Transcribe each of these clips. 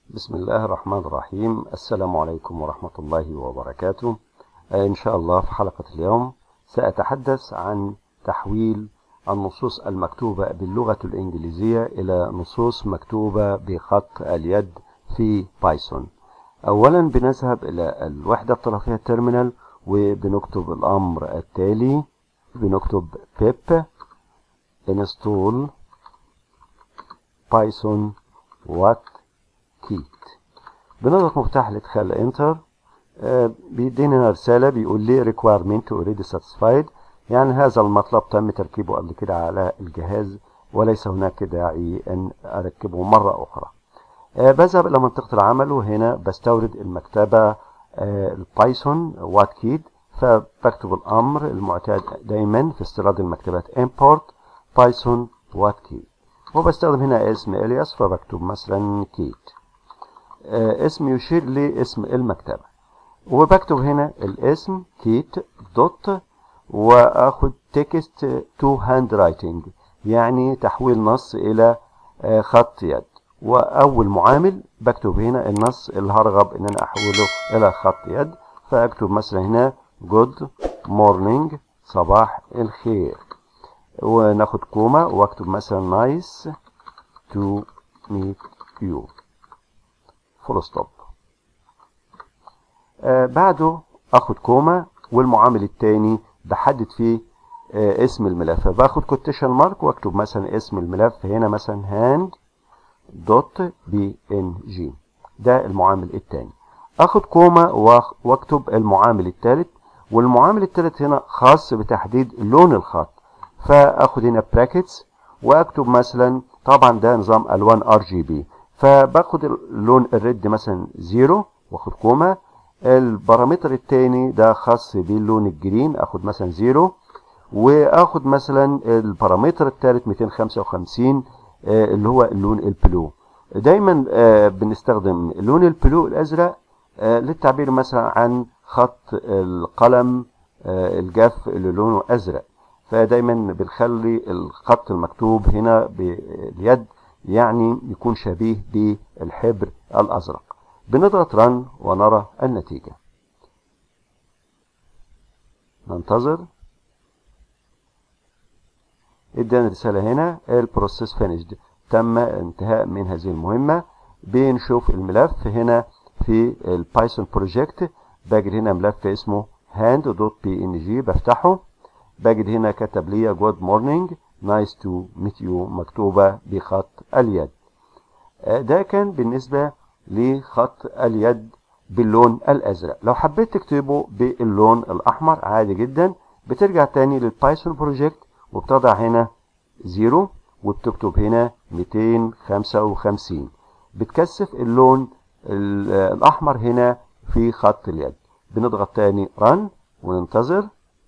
بسم الله الرحمن الرحيم السلام عليكم ورحمة الله وبركاته إن شاء الله في حلقة اليوم سأتحدث عن تحويل النصوص المكتوبة باللغة الإنجليزية إلى نصوص مكتوبة بخط اليد في بايثون أولا بنذهب إلى الوحدة الطرفية التيرمينال وبنكتب الأمر التالي بنكتب pip install بايثون وات كيت بنضغط مفتاح الادخال انتر آه بيدينا رسالة بيقول لي requirement already satisfied يعني هذا المطلب تم تركيبه قبل كده على الجهاز وليس هناك داعي ان اركبه مرة اخرى آه بذهب الى منطقة العمل وهنا بستورد المكتبة آه البايثون وات كيد فبكتب الامر المعتاد دايما في استيراد المكتبات import بايثون وات كيد وبستخدم هنا اسم الياس فبكتب مثلا كيت آه اسم يشير لاسم المكتبة وبكتب هنا الاسم كيت دوت واخد تكست تو هاند رايتنج يعني تحويل نص الى آه خط يد واول معامل بكتب هنا النص اللي هرغب ان انا احوله الى خط يد فاكتب مثلا هنا جود مورنينج صباح الخير وناخد كوما واكتب مثلا نايس تو ميت يو فول ستوب آه بعده اخد كوما والمعامل الثاني بحدد فيه آه اسم الملف باخد كوتيشن مارك واكتب مثلا اسم الملف هنا مثلا هاند دوت بي ان جي ده المعامل الثاني اخد كوما واكتب المعامل الثالث والمعامل الثالث هنا خاص بتحديد لون الخط فاخد هنا براكتس واكتب مثلا طبعا ده نظام الوان ار جي بي فباخد اللون الريد مثلا زيرو واخد كوما البارامتر التاني ده خاص باللون الجرين اخد مثلا زيرو واخد مثلا البارامتر التالت 255 اللي هو اللون البلو دايما بنستخدم لون البلو الازرق للتعبير مثلا عن خط القلم الجاف اللي لونه ازرق فدايما بنخلي الخط المكتوب هنا باليد يعني يكون شبيه بالحبر الازرق بنضغط رن ونرى النتيجة ننتظر ادانا رسالة هنا البروسيس فينيشد تم انتهاء من هذه المهمة بنشوف الملف هنا في البايثون بروجكت بجد هنا ملف اسمه hand.png بفتحه بجد هنا كتب لي جود مورنينج نايس تو ميت يو مكتوبة بخط اليد ده كان بالنسبة لخط اليد باللون الازرق لو حبيت تكتبه باللون الاحمر عادي جدا بترجع تاني للبايثون بروجكت وبتضع هنا زيرو وبتكتب هنا 255 بتكثف اللون الاحمر هنا في خط اليد بنضغط تاني رن وننتظر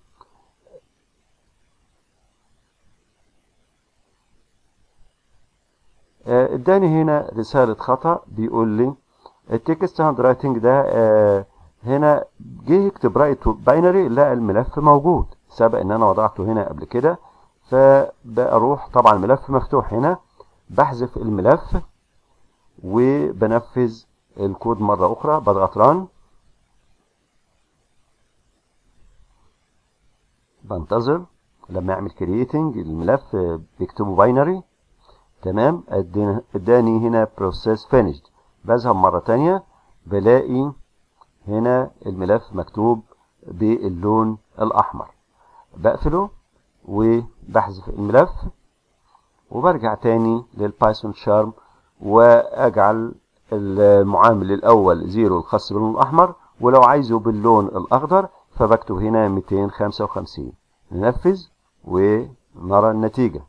اداني هنا رسالة خطأ بيقول لي التكست هاند رايتنج ده آه هنا جه يكتب رايت باينري لا الملف موجود سبق ان انا وضعته هنا قبل كده فبروح طبعا الملف مفتوح هنا بحذف الملف وبنفذ الكود مرة اخرى بضغط ران بنتظر لما يعمل كرييتنج الملف بيكتبه باينري تمام اداني هنا بروسيس فينيشد بذهب مرة تانية بلاقي هنا الملف مكتوب باللون الأحمر بقفله وبحذف الملف وبرجع تاني للبايثون شارم وأجعل المعامل الأول زيرو الخاص باللون الأحمر ولو عايزه باللون الأخضر فبكتب هنا 255 ننفذ ونرى النتيجة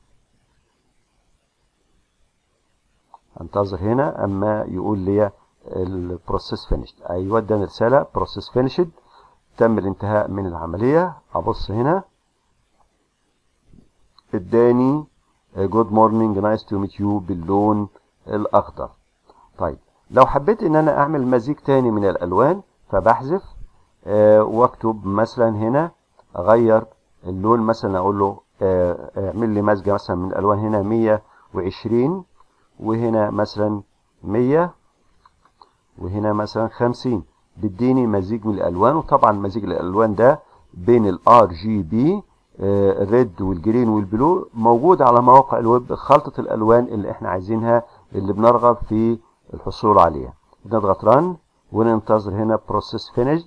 انتظر هنا اما يقول لي البروسيس فينيشد ايوه اداني رساله بروسيس فينيشد تم الانتهاء من العمليه ابص هنا اداني جود مورنينج نايس تو ميت يو باللون الاخضر طيب لو حبيت ان انا اعمل مزيج تاني من الالوان فبحذف آه واكتب مثلا هنا اغير اللون مثلا اقول له آه اعمل لي مزجه مثلا من الالوان هنا 120 وهنا مثلا 100 وهنا مثلا 50 بيديني مزيج من الالوان وطبعا مزيج الالوان ده بين الار جي بي الريد والجرين والبلو موجود على مواقع الويب خلطة الالوان اللي احنا عايزينها اللي بنرغب في الحصول عليها نضغط ران وننتظر هنا بروسيس فينيشد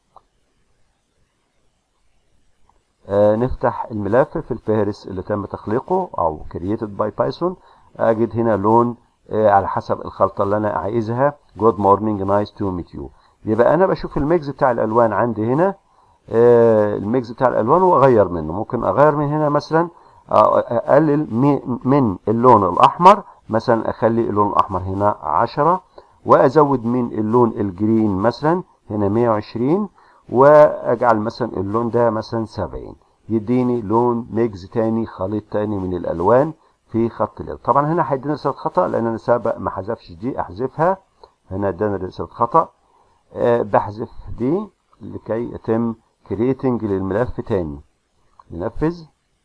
آه نفتح الملف في الفهرس اللي تم تخليقه او created by Python اجد هنا لون آه على حسب الخلطه اللي انا عايزها good morning nice to meet you يبقى انا بشوف الميكس بتاع الالوان عندي هنا آه الميكس بتاع الالوان واغير منه ممكن اغير من هنا مثلا اقلل من اللون الاحمر مثلا اخلي اللون الاحمر هنا 10 وازود من اللون الجرين مثلا هنا 120 واجعل مثلا اللون ده مثلا 70 يديني لون ميكس تاني خليط تاني من الالوان في خط اليد طبعا هنا هيديني رساله خطا لان انا سابق ما حذفش دي احذفها هنا اداني رساله خطا أه بحذف دي لكي يتم كرييتنج للملف تاني ننفذ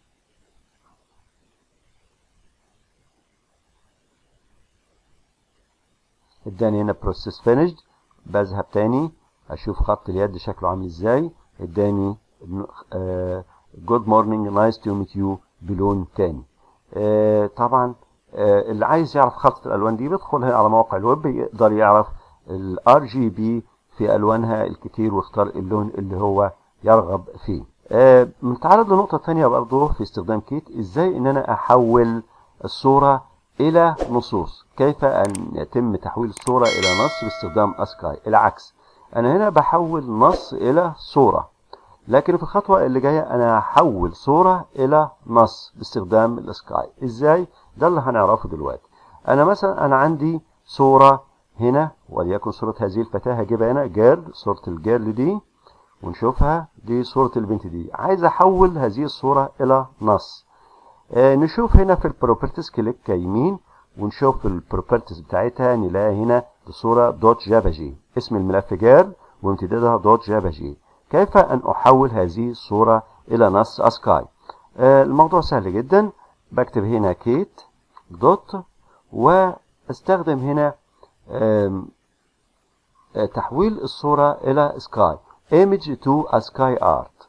اداني هنا بروسيس فينيشد بذهب تاني اشوف خط اليد شكله عامل ازاي اداني جود مورنينج نايس تو ميت يو بلون تاني آه طبعا آه اللي عايز يعرف خلطة الالوان دي بيدخل هنا على مواقع الويب يقدر يعرف الار جي بي في الوانها الكتير ويختار اللون اللي هو يرغب فيه آه نتعرض لنقطة تانية برضه في استخدام كيت ازاي ان انا احول الصورة الى نصوص كيف ان يتم تحويل الصورة الى نص باستخدام اسكاي العكس انا هنا بحول نص الى صورة لكن في الخطوة اللي جاية انا هحول صورة الى نص باستخدام الاسكاي ازاي ده اللي هنعرفه دلوقتي انا مثلا انا عندي صورة هنا وليكن صورة هذه الفتاة هجيبها هنا جيرل صورة الجيرل دي ونشوفها دي صورة البنت دي عايز احول هذه الصورة الى نص آه نشوف هنا في البروبرتيز كليك يمين ونشوف البروبرتيز بتاعتها نلاقي هنا الصورة دوت جافا جي اسم الملف جيرل وامتدادها دوت جافا جي كيف ان احول هذه الصورة الى نص اسكاي آه الموضوع سهل جدا بكتب هنا كيت دوت واستخدم هنا آه تحويل الصورة الى سكاي image to a sky art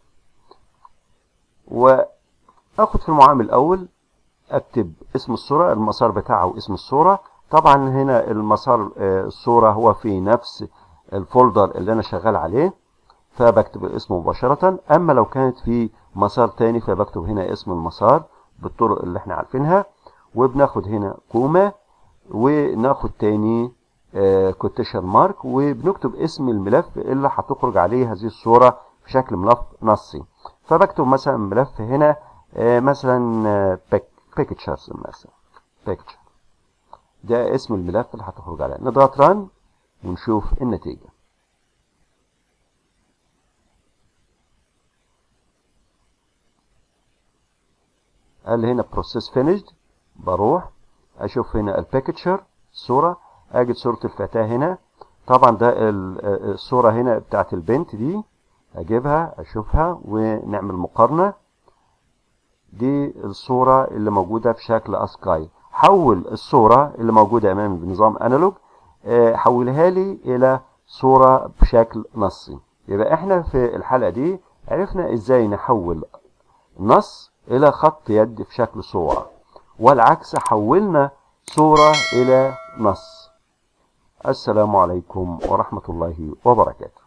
واخد في المعامل الاول اكتب اسم الصورة المسار بتاعه واسم الصورة طبعا هنا المسار الصورة هو في نفس الفولدر اللي انا شغال عليه فبكتب الاسم مباشرة اما لو كانت في مسار تاني فبكتب هنا اسم المسار بالطرق اللي احنا عارفينها وبناخد هنا كوما وناخد تاني كوتيشن مارك وبنكتب اسم الملف اللي هتخرج عليه هذه الصورة بشكل ملف نصي فبكتب مثلا ملف هنا مثلا بيكتشرز مثلا بيكتشر ده اسم الملف اللي هتخرج عليه نضغط ران ونشوف النتيجة قال لي هنا بروسيس فينيشد بروح اشوف هنا البيكتشر صورة اجد صورة الفتاة هنا طبعا ده الصورة هنا بتاعت البنت دي اجيبها اشوفها ونعمل مقارنة دي الصورة اللي موجودة في شكل اسكاي حول الصورة اللي موجودة امامي بنظام انالوج حولها لي الى صورة بشكل نصي يبقى احنا في الحلقة دي عرفنا ازاي نحول نص الى خط يد في شكل صورة والعكس حولنا صورة الى نص السلام عليكم ورحمة الله وبركاته